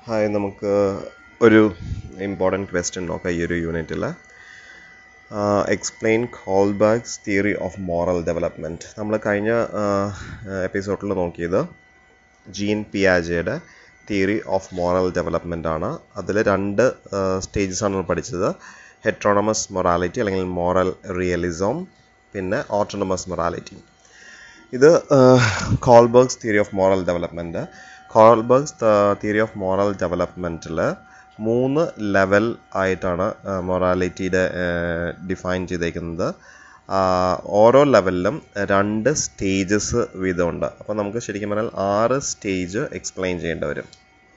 Hi നമുക്ക് ഒരു important question നോക്കാം ഈ ഒരു യൂണിറ്റിൽ explain Kohlberg's theory of moral development നമ്മൾ കഴിഞ്ഞ എപ്പിസോഡിൽ നോക്കിയത് ജീൻ പിയാജയുടെ തിയറി ഓഫ് മോറൽ ഡെവലപ്മെൻ്റ് ആണ് അതിൽ രണ്ട് സ്റ്റേജസ് ആണ് നമ്മൾ പഠിച്ചത് ഹെട്രോണമസ് മൊറാലിറ്റി അല്ലെങ്കിൽ മോറൽ റിയലിസം പിന്നെ ഓട്ടോണമസ് മൊറാലിറ്റി ഇത് Kohlberg's theory of moral development Kohlberg's theory of moral ഡെവലപ്മെൻറ്റിൽ മൂന്ന് ലെവൽ ആയിട്ടാണ് മൊറാലിറ്റിയുടെ ഡിഫൈൻ ചെയ്തേക്കുന്നത് ഓരോ ലെവലിലും രണ്ട് സ്റ്റേജസ് വീതമുണ്ട് അപ്പോൾ നമുക്ക് ശരിക്കും പറഞ്ഞാൽ ആറ് സ്റ്റേജ് എക്സ്പ്ലെയിൻ ചെയ്യേണ്ടി വരും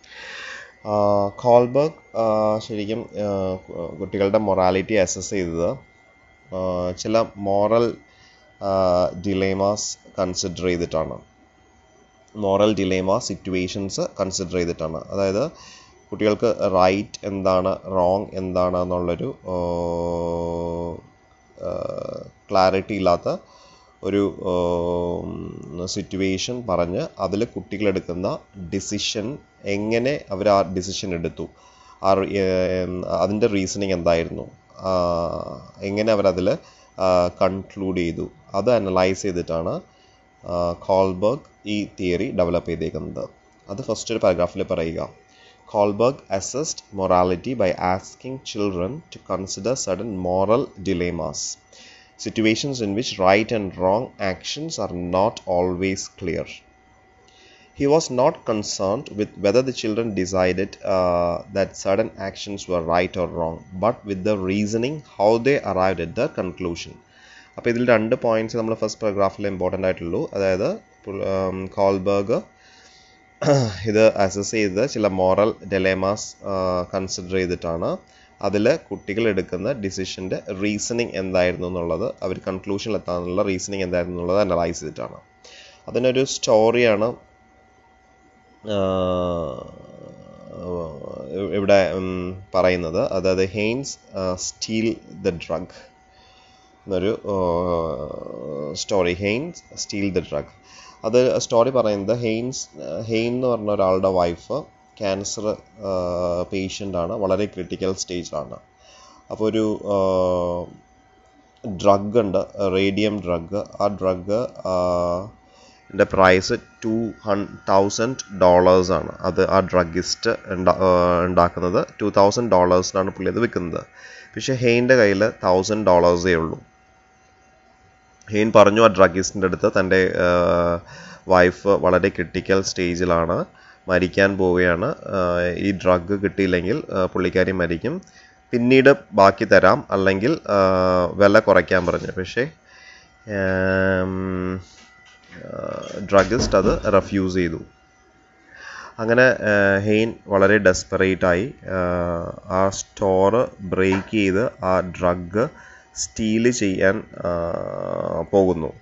കോൾബർഗ് ശരിക്കും കുട്ടികളുടെ മൊറാലിറ്റി അസസ് ചെയ്തത് ചില മോറൽ ഡിലേമാസ് കൺസിഡർ ചെയ്തിട്ടാണ് മോറൽ ഡിലേമ സിറ്റുവേഷൻസ് കൺസിഡർ ചെയ്തിട്ടാണ് അതായത് കുട്ടികൾക്ക് റൈറ്റ് എന്താണ് റോങ് എന്താണ് എന്നുള്ളൊരു ക്ലാരിറ്റി ഇല്ലാത്ത ഒരു സിറ്റുവേഷൻ പറഞ്ഞ് അതിൽ കുട്ടികളെടുക്കുന്ന ഡിസിഷൻ എങ്ങനെ അവർ ആ ഡിസിഷൻ എടുത്തു ആ അതിൻ്റെ റീസണിങ് എന്തായിരുന്നു എങ്ങനെ അവരതിൽ കൺക്ലൂഡ് ചെയ്തു അത് അനലൈസ് ചെയ്തിട്ടാണ് കോൾബർഗ് ഈ തിയറി ഡെവലപ്പ് ചെയ്തേക്കുന്നത് അത് ഫസ്റ്റ് ഒരു പാരഗ്രാഫിൽ പറയുക Kohlberg assessed morality by asking children to consider certain moral dilemmas situations in which right and wrong actions are not always clear He was not concerned with whether the children decided uh, that certain actions were right or wrong, but with the reasoning how they arrived at the conclusion. അപ്പോൾ ഇതിൽ രണ്ട് points നമ്മൾ first പാരഗ്രാഫിൽ important ആയിട്ടുള്ളൂ അതായത് Kohlberg ഇത് assess ചെയ്ത് ചില moral ഡെലേമാസ് consider ചെയ്തിട്ടാണ് അതിൽ കുട്ടികൾ എടുക്കുന്ന ഡിസിഷൻ്റെ റീസണിങ് എന്തായിരുന്നു എന്നുള്ളത് അവർ കൺക്ലൂഷനിൽ എത്താനുള്ള റീസണിങ് എന്തായിരുന്നു എന്നുള്ളത് അനലൈസ് ചെയ്തിട്ടാണ് അതിനൊരു സ്റ്റോറിയാണ് ഇവിടെ പറയുന്നത് അതായത് ഹെയിൻസ് സ്റ്റീൽ ദ ഡ്രഗ് എന്നൊരു story Heinz steal the drug അത് സ്റ്റോറി പറയുന്നത് ഹെയിൻസ് ഹെയിൻ എന്ന് പറഞ്ഞ ഒരാളുടെ വൈഫ് ക്യാൻസർ പേഷ്യൻ്റ് ആണ് വളരെ ക്രിട്ടിക്കൽ സ്റ്റേജിലാണ് അപ്പോൾ ഒരു ഡ്രഗ് ഉണ്ട് റേഡിയം ഡ്രഗ് ആ ഡ്രഗ് ൻ്റെ പ്രൈസ് ടു ഹൺ തൗസൻഡ് ഡോളേഴ്സാണ് അത് ആ ഡ്രഗിസ്റ്റ് ഉണ്ടാക്കുന്നത് ടു തൗസൻഡ് ഡോളേഴ്സിനാണ് പുള്ളി അത് വിൽക്കുന്നത് പക്ഷേ ഹെയിൻ്റെ കയ്യിൽ തൗസൻഡ് ഡോളേഴ്സേ ഉള്ളൂ ഹെയിൻ പറഞ്ഞു ആ ഡ്രഗിസ്റ്റിൻ്റെ അടുത്ത് തൻ്റെ വൈഫ് വളരെ ക്രിട്ടിക്കൽ സ്റ്റേജിലാണ് മരിക്കാൻ പോവുകയാണ് ഈ ഡ്രഗ് കിട്ടിയില്ലെങ്കിൽ പുള്ളിക്കാരി മരിക്കും പിന്നീട് ബാക്കി തരാം അല്ലെങ്കിൽ വില കുറയ്ക്കാൻ പറഞ്ഞു പക്ഷേ ഡ്രഗിസ്റ്റ് അത് റെഫ്യൂസ് ചെയ്തു അങ്ങനെ ഹെയിൻ വളരെ ഡെസ്പറേറ്റായി ആ സ്റ്റോറ് ബ്രേക്ക് ചെയ്ത് ആ ഡ്രഗ് സ്റ്റീല് ചെയ്യാൻ പോകുന്നു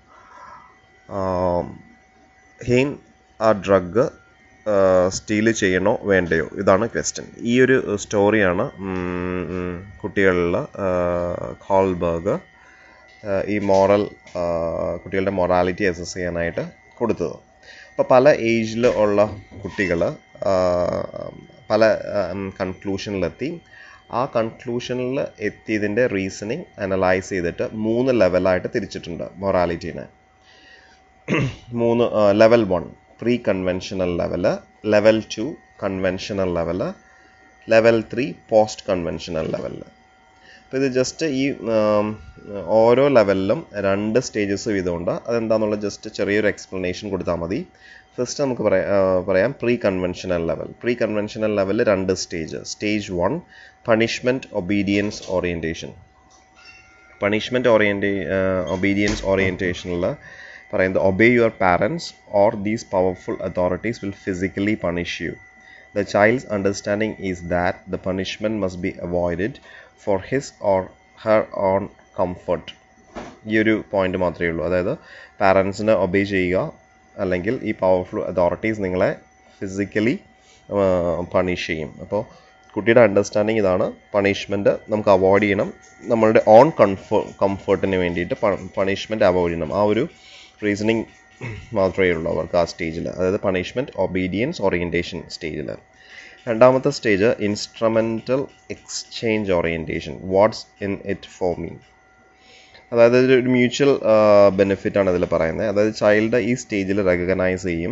ഹെയിൻ ആ ഡ്രഗ് സ്റ്റീല് ചെയ്യണോ വേണ്ടയോ ഇതാണ് ക്വസ്റ്റ്യൻ ഈ ഒരു സ്റ്റോറിയാണ് കുട്ടികളിൽ കോൾബർഗ് ഈ മോറൽ കുട്ടികളുടെ മൊറാലിറ്റി അസസ് ചെയ്യാനായിട്ട് കൊടുത്തത് അപ്പോൾ പല ഏജിൽ ഉള്ള കുട്ടികൾ പല കൺക്ലൂഷനിലെത്തി ആ കൺക്ലൂഷനിൽ എത്തിയതിൻ്റെ റീസണിങ് അനലൈസ് ചെയ്തിട്ട് മൂന്ന് ലെവലായിട്ട് തിരിച്ചിട്ടുണ്ട് മൊറാലിറ്റീനെ മൂന്ന് level one pre conventional level level two conventional level level three post conventional ലെവലിൽ അപ്പോൾ ഇത് ജസ്റ്റ് ഈ ഓരോ ലെവലിലും രണ്ട് സ്റ്റേജസ് വീതമുണ്ട് അതെന്താണെന്നുള്ള ജസ്റ്റ് ചെറിയൊരു എക്സ്പ്ലനേഷൻ കൊടുത്താൽ മതി ഫസ്റ്റ് നമുക്ക് പറയാം pre conventional level pre conventional ലെവലിൽ രണ്ട് stage stage one punishment obedience orientation punishment orientation obedience ഓറിയൻറ്റേഷനിൽ പറയുന്നത് obey your parents or these powerful authorities will physically punish you the child's understanding is that the punishment must be avoided for his or her own comfort ഈ ഒരു point മാത്രമേ ഉള്ളൂ അതായത് പാരൻസിനെ obey ചെയ്യുക അല്ലെങ്കിൽ ഈ പവർഫുൾ അതോറിറ്റീസ് നിങ്ങളെ ഫിസിക്കലി പണിഷ് ചെയ്യും അപ്പോൾ കുട്ടിയുടെ അണ്ടർസ്റ്റാൻഡിങ് ഇതാണ് പണിഷ്മെൻറ്റ് നമുക്ക് അവോയ്ഡ് ചെയ്യണം നമ്മളുടെ ഓൺ കംഫർ കംഫർട്ടിന് വേണ്ടിയിട്ട് പണിഷ്മെൻറ്റ് അവോയ്ഡ് ചെയ്യണം ആ ഒരു റീസണിങ് മാത്രമേ ഉള്ളൂ അവർക്ക് ആ സ്റ്റേജിൽ അതായത് പണിഷ്മെൻറ്റ് ഒബീഡിയൻസ് ഓറിയൻറ്റേഷൻ സ്റ്റേജിൽ രണ്ടാമത്തെ stage instrumental exchange orientation what's in it for me അതായത് ഒരു മ്യൂച്വൽ ബെനിഫിറ്റ് ആണ് ഇതിൽ പറയുന്നത് അതായത് ചൈൽഡ് ഈ സ്റ്റേജിൽ റെക്കഗ്നൈസ് ചെയ്യും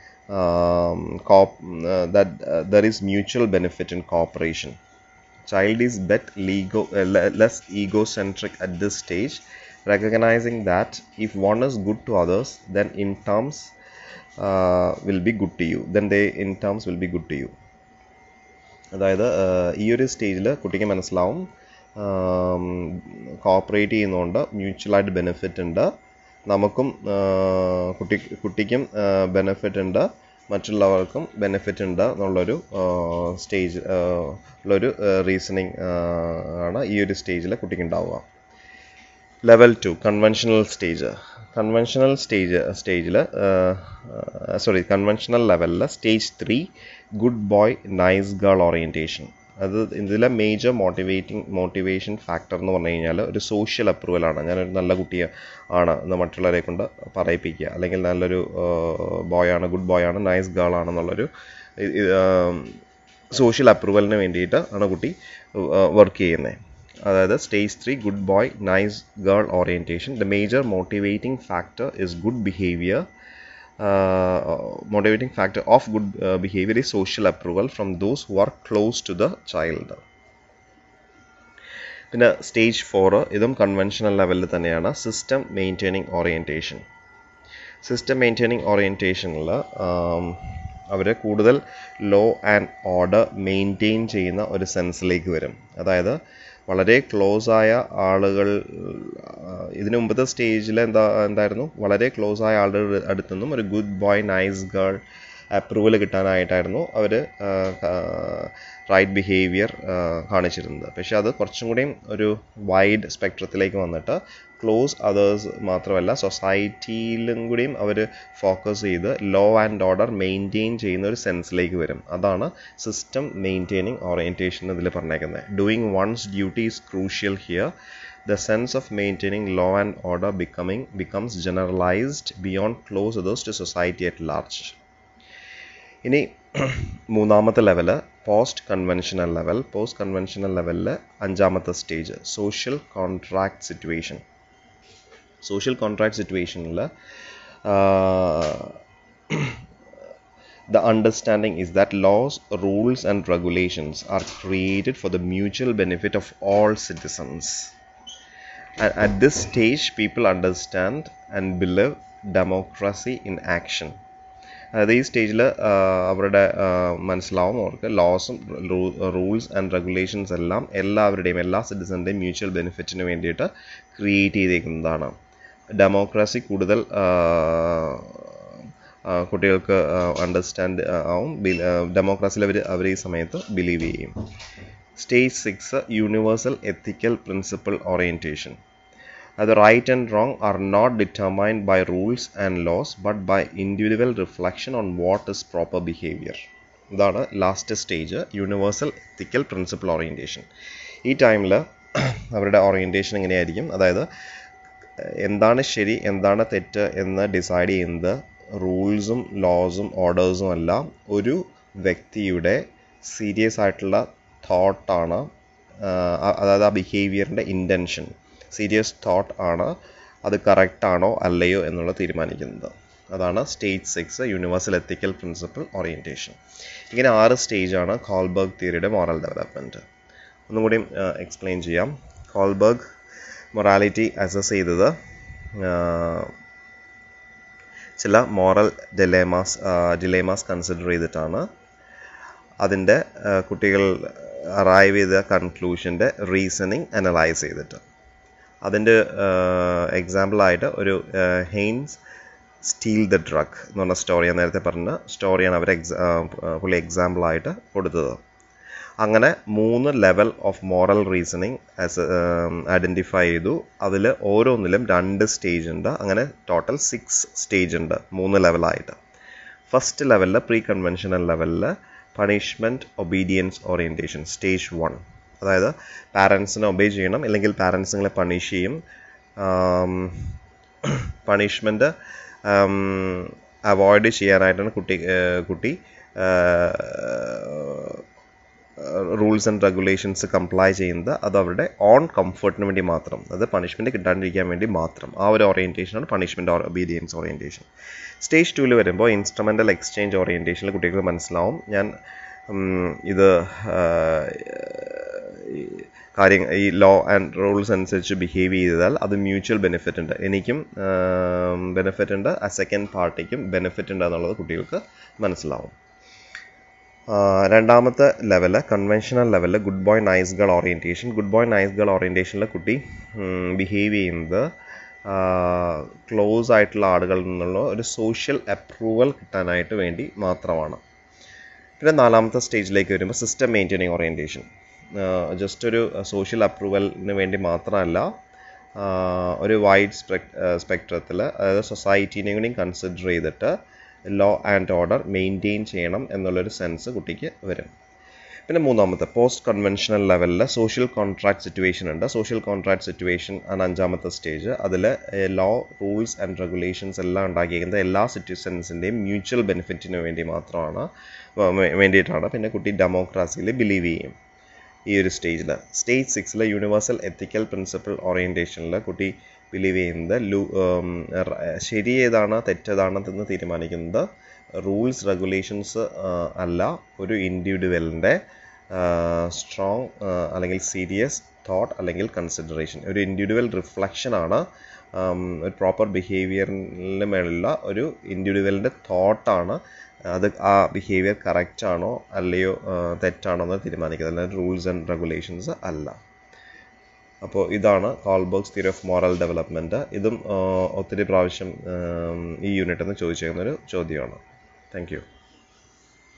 that there is mutual benefit in cooperation child is bet lego, uh, le- less egocentric at this stage recognizing that if one is good to others then in terms uh, will be good to you then they in terms will be good to you അതായത് ഈ ഒരു സ്റ്റേജിൽ കുട്ടിക്ക് മനസ്സിലാവും cooperate ചെയ്യുന്നതുകൊണ്ട് മ്യൂച്വലായിട്ട് benefit ഉണ്ട് നമുക്കും കുട്ടി കുട്ടിക്കും ബെനിഫിറ്റ് ഉണ്ട് മറ്റുള്ളവർക്കും ബെനിഫിറ്റ് ഉണ്ട് എന്നുള്ളൊരു സ്റ്റേജ് ഉള്ളൊരു റീസണിങ് ആണ് ഈ ഒരു സ്റ്റേജിൽ കുട്ടിക്ക് ഉണ്ടാവുക level two conventional stage conventional stage സ്റ്റേജിൽ സോറി കൺവെൻഷണൽ ലെവലിൽ stage three good boy nice girl orientation അത് ഇതിലെ മേജർ മോട്ടിവേറ്റിംഗ് മോട്ടിവേഷൻ ഫാക്ടർ എന്ന് പറഞ്ഞു കഴിഞ്ഞാൽ ഒരു സോഷ്യൽ അപ്രൂവലാണ് ഞാനൊരു നല്ല കുട്ടിയെ ആണ് എന്ന് മറ്റുള്ളവരെ കൊണ്ട് പറയിപ്പിക്കുക അല്ലെങ്കിൽ നല്ലൊരു ബോയ് ആണ് ഗുഡ് ബോയ് ആണ് നൈസ് ഗേൾ ആണെന്നുള്ളൊരു സോഷ്യൽ അപ്രൂവലിന് വേണ്ടിയിട്ട് ആണ് കുട്ടി വർക്ക് ചെയ്യുന്നത് അതായത് stage three good boy nice girl orientation the major motivating factor is good behaviour motivating factor of good behaviour is social approval from those who are close to the child പിന്നെ stage four ഇതും conventional ലെവലിൽ തന്നെയാണ് system maintaining orientation system maintaining ഓറിയൻറ്റേഷനിൽ അവർ കൂടുതൽ law and order maintain ചെയ്യുന്ന ഒരു സെൻസിലേക്ക് വരും അതായത് വളരെ ക്ലോസ് ആയ ആളുകൾ ഇതിനു മുമ്പത്തെ സ്റ്റേജിൽ എന്താ എന്തായിരുന്നു വളരെ ക്ലോസ് ആയ ആളുകളുടെ അടുത്തുനിന്നും ഒരു good boy nice girl approval കിട്ടാനായിട്ടായിരുന്നു അവർ റൈറ്റ് ബിഹേവിയർ കാണിച്ചിരുന്നത് പക്ഷേ അത് കുറച്ചും കൂടിയും ഒരു വൈഡ് സ്പെക്ട്രത്തിലേക്ക് വന്നിട്ട് ക്ലോസ് അതേഴ്സ് മാത്രമല്ല സൊസൈറ്റിയിലും കൂടിയും അവർ ഫോക്കസ് ചെയ്ത് ലോ ആൻഡ് ഓർഡർ മെയിൻറ്റെയിൻ ചെയ്യുന്ന ഒരു സെൻസിലേക്ക് വരും അതാണ് സിസ്റ്റം മെയിൻറ്റെയിനിങ് ഓറിയൻറ്റേഷൻ ഇതിൽ പറഞ്ഞേക്കുന്നത് doing one's duty is crucial here the sense of maintaining law and order becoming becomes generalized beyond close others to society at large ഇനി മൂന്നാമത്തെ level post conventional level post conventional ലെവലിൽ അഞ്ചാമത്തെ stage social contract situation social contract സിറ്റുവേഷനിൽ the understanding is that laws, rules, and regulations are created for the mutual benefit of all citizens. And at this stage, people understand and believe democracy in action. അതായത് ഈ സ്റ്റേജിൽ അവരുടെ മനസ്സിലാവും അവർക്ക് ലോസും rules and regulations എല്ലാം എല്ലാവരുടെയും എല്ലാ സിറ്റിസൻ്റെയും mutual ബെനിഫിറ്റിന് വേണ്ടിയിട്ട് ക്രിയേറ്റ് ചെയ്തേക്കുന്നതാണ് ഡെമോക്രസി കൂടുതൽ കുട്ടികൾക്ക് അണ്ടർസ്റ്റാൻഡ് ആവും ഡെമോക്രസിയിൽ അവർ അവർ ഈ സമയത്ത് ബിലീവ് ചെയ്യും stage six universal ethical principle orientation അത് right and wrong are not determined by rules and laws but by individual reflection on what is proper behaviour ഇതാണ് last stage universal ethical principle orientation ഈ ടൈമിൽ അവരുടെ orientation എങ്ങനെയായിരിക്കും അതായത് എന്താണ് ശരി എന്താണ് തെറ്റ് എന്ന് ഡിസൈഡ് ചെയ്യുന്നത് റൂൾസും ലോസും ഓർഡേഴ്സും അല്ല ഒരു വ്യക്തിയുടെ സീരിയസ് ആയിട്ടുള്ള തോട്ടാണ് അതായത് ആ ബിഹേവിയറിൻ്റെ ഇൻറ്റൻഷൻ സീരിയസ് തോട്ട് ആണ് അത് കറക്റ്റ് ആണോ അല്ലയോ എന്നുള്ളത് തീരുമാനിക്കുന്നത് അതാണ് stage six universal ethical principle orientation ഇങ്ങനെ ആറ് സ്റ്റേജാണ് കോൾബർഗ് തിയറിയുടെ മോറൽ ഡെവലപ്മെൻറ്റ് ഒന്നും കൂടി എക്സ്പ്ലെയിൻ ചെയ്യാം കോൾബർഗ് മൊറാലിറ്റി അസസ് ചെയ്തത് ചില മോറൽ ഡിലേമാസ് ഡിലേമാസ് കൺസിഡർ ചെയ്തിട്ടാണ് അതിൻ്റെ കുട്ടികൾ അറൈവ് ചെയ്ത കൺക്ലൂഷൻ്റെ റീസണിങ് അനലൈസ് ചെയ്തിട്ട് അതിൻ്റെ എക്സാമ്പിളായിട്ട് ഒരു ഹെയിൻസ് സ്റ്റീൽ ദ ഡ്രഗ് എന്ന് പറഞ്ഞ സ്റ്റോറി ഞാൻ നേരത്തെ പറഞ്ഞ സ്റ്റോറിയാണ് അവർ എക്സാ പുള്ളി എക്സാമ്പിളായിട്ട് കൊടുത്തത് അങ്ങനെ മൂന്ന് level of moral reasoning as identify ചെയ്തു അതിൽ ഓരോന്നിലും രണ്ട് സ്റ്റേജ് ഉണ്ട് അങ്ങനെ ടോട്ടൽ സിക്സ് സ്റ്റേജ് ഉണ്ട് മൂന്ന് ലെവലായിട്ട് ഫസ്റ്റ് ലെവലിൽ പ്രീ കൺവെൻഷണൽ ലെവലിൽ punishment obedience orientation stage one അതായത് പാരൻസിനെ ഒബേ ചെയ്യണം അല്ലെങ്കിൽ പാരൻസ് നിങ്ങളെ പണിഷ് ചെയ്യും പണിഷ്മെൻറ്റ് അവോയ്ഡ് ചെയ്യാനായിട്ടാണ് കുട്ടി കുട്ടി റൂൾസ് ആൻഡ് റെഗുലേഷൻസ് കംപ്ലൈ ചെയ്യുന്നത് അത് അവരുടെ ഓൺ കംഫർട്ടിന് വേണ്ടി മാത്രം അത് പണിഷ്മെൻറ്റ് കിട്ടാണ്ടിരിക്കാൻ വേണ്ടി മാത്രം ആ ഒരു ഓറിയൻറ്റേഷനാണ് പണിഷ്മെൻറ്റ് ഒബീഡിയൻസ് ഓറിയൻറ്റേഷൻ സ്റ്റേജ് ടൂവിൽ വരുമ്പോൾ ഇൻസ്ട്രുമെൻ്റൽ എക്സ്ചേഞ്ച് ഓറിയൻറ്റേഷനിൽ കുട്ടികൾക്ക് മനസ്സിലാവും ഞാൻ ഇത് കാര്യം ഈ ലോ ആൻഡ് റൂൾസ് അനുസരിച്ച് ബിഹേവ് ചെയ്താൽ അത് മ്യൂച്വൽ ബെനിഫിറ്റ് ഉണ്ട് എനിക്കും ബെനിഫിറ്റ് ഉണ്ട് ആ സെക്കൻഡ് പാർട്ടിക്കും ബെനിഫിറ്റ് ഉണ്ട് എന്നുള്ളത് കുട്ടികൾക്ക് മനസ്സിലാവും രണ്ടാമത്തെ ലെവല് കൺവെൻഷണൽ ലെവലിൽ good boy nice girl orientation good boy nice girl ഓറിയൻറ്റേഷനിൽ കുട്ടി ബിഹേവ് ചെയ്യുന്നത് ക്ലോസ് ആയിട്ടുള്ള ആളുകളിൽ നിന്നുള്ള ഒരു സോഷ്യൽ അപ്രൂവൽ കിട്ടാനായിട്ട് വേണ്ടി മാത്രമാണ് പിന്നെ നാലാമത്തെ സ്റ്റേജിലേക്ക് വരുമ്പോൾ സിസ്റ്റം മെയിൻറ്റെയിനിങ് ഓറിയൻറ്റേഷൻ ജസ്റ്റ് ഒരു സോഷ്യൽ അപ്രൂവലിന് വേണ്ടി മാത്രമല്ല ഒരു വൈഡ് സ്പെക് സ്പെക്ട്രത്തിൽ അതായത് സൊസൈറ്റീനെ കൂടി കൺസിഡർ ചെയ്തിട്ട് ലോ ആൻഡ് ഓർഡർ മെയിൻറ്റെയിൻ ചെയ്യണം എന്നുള്ളൊരു സെൻസ് കുട്ടിക്ക് വരും പിന്നെ മൂന്നാമത്തെ പോസ്റ്റ് കൺവെൻഷണൽ ലെവലിൽ സോഷ്യൽ കോൺട്രാക്ട് സിറ്റുവേഷൻ ഉണ്ട് സോഷ്യൽ കോൺട്രാക്ട് സിറ്റുവേഷൻ ആണ് അഞ്ചാമത്തെ സ്റ്റേജ് അതിൽ ലോ റൂൾസ് ആൻഡ് റെഗുലേഷൻസ് എല്ലാം ഉണ്ടാക്കിയിരിക്കുന്നത് എല്ലാ സിറ്റിസൻസിൻ്റെയും മ്യൂച്വൽ ബെനിഫിറ്റിന് വേണ്ടി മാത്രമാണ് വേണ്ടിയിട്ടാണ് പിന്നെ കുട്ടി ഡെമോക്രാസിയിൽ ബിലീവ് ചെയ്യും ഈ ഒരു സ്റ്റേജിൽ സ്റ്റേജ് സിക്സിൽ യൂണിവേഴ്സൽ എത്തിക്കൽ പ്രിൻസിപ്പിൾ ഓറിയൻറ്റേഷനിൽ കുട്ടി ബിലീവ് ചെയ്യുന്നത് ലൂ ശരി ഏതാണ് തെറ്റേതാണെന്ന് തീരുമാനിക്കുന്നത് റൂൾസ് റെഗുലേഷൻസ് അല്ല ഒരു ഇൻഡിവിജ്വലിൻ്റെ സ്ട്രോങ് അല്ലെങ്കിൽ സീരിയസ് തോട്ട് അല്ലെങ്കിൽ കൺസിഡറേഷൻ ഒരു ഇൻഡിവിജ്വൽ റിഫ്ലക്ഷനാണ് ഒരു പ്രോപ്പർ ബിഹേവിയറിന് മേലുള്ള ഒരു ഇൻഡിവിജ്വലിൻ്റെ തോട്ടാണ് അത് ആ ബിഹേവിയർ കറക്റ്റ് ആണോ അല്ലയോ തെറ്റാണോ എന്ന് തീരുമാനിക്കുന്നത് അല്ലാതെ റൂൾസ് ആൻഡ് റെഗുലേഷൻസ് അല്ല അപ്പോൾ ഇതാണ് Kohlberg's theory of moral development ഇതും ഒത്തിരി പ്രാവശ്യം ഈ യൂണിറ്റിൽ നിന്ന് ചോദിച്ചേക്കുന്നൊരു ചോദ്യമാണ് താങ്ക് യു